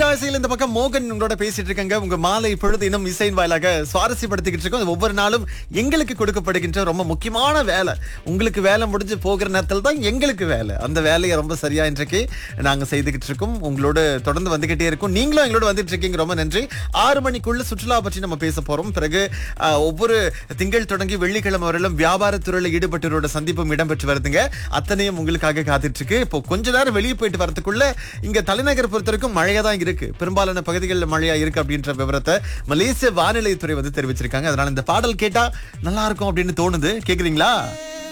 ஈராசியில் இந்த பக்கம் மோகன் உங்களோட பேசிட்டு இருக்காங்க உங்க மாலை பொழுது இன்னும் இசையின் வாயிலாக சுவாரஸ்யப்படுத்திக்கிட்டு இருக்கோம் அது ஒவ்வொரு நாளும் எங்களுக்கு கொடுக்கப்படுகின்ற ரொம்ப முக்கியமான வேலை உங்களுக்கு வேலை முடிஞ்சு போகிற நேரத்தில் தான் எங்களுக்கு வேலை அந்த வேலையை ரொம்ப சரியா இன்றைக்கு நாங்க செய்துகிட்டு இருக்கோம் உங்களோட தொடர்ந்து வந்துகிட்டே இருக்கோம் நீங்களும் எங்களோட வந்துட்டு இருக்கீங்க ரொம்ப நன்றி ஆறு மணிக்குள்ள சுற்றுலா பற்றி நம்ம பேச போறோம் பிறகு ஆஹ், ஒவ்வொரு திங்கள் தொடங்கி வெள்ளிக்கிழமை வரையிலும் வியாபாரத்துறையில ஈடுபட்டவரோட சந்திப்பும் இடம்பெற்று வருதுங்க அத்தனையும் உங்களுக்காக காத்துட்டு இருக்கு இப்போ கொஞ்ச நேரம் வெளியே போயிட்டு வரதுக்குள்ள இங்க தலைநகர் பொறுத்த வரைக்கும் மழையா தான் இருக்கு பெரும்பாலான பகுதிகளில் மழையா இருக்கு அப்படின்ற விவரத்தை மலேசிய வானிலைத்துறை வந்து தெரிவிச்சிருக்காங்க அதனால இந்த பாடல் கேட்டா நல்லா இருக்கும் அப்படின்னு தோணுது கேக்குறீங்களா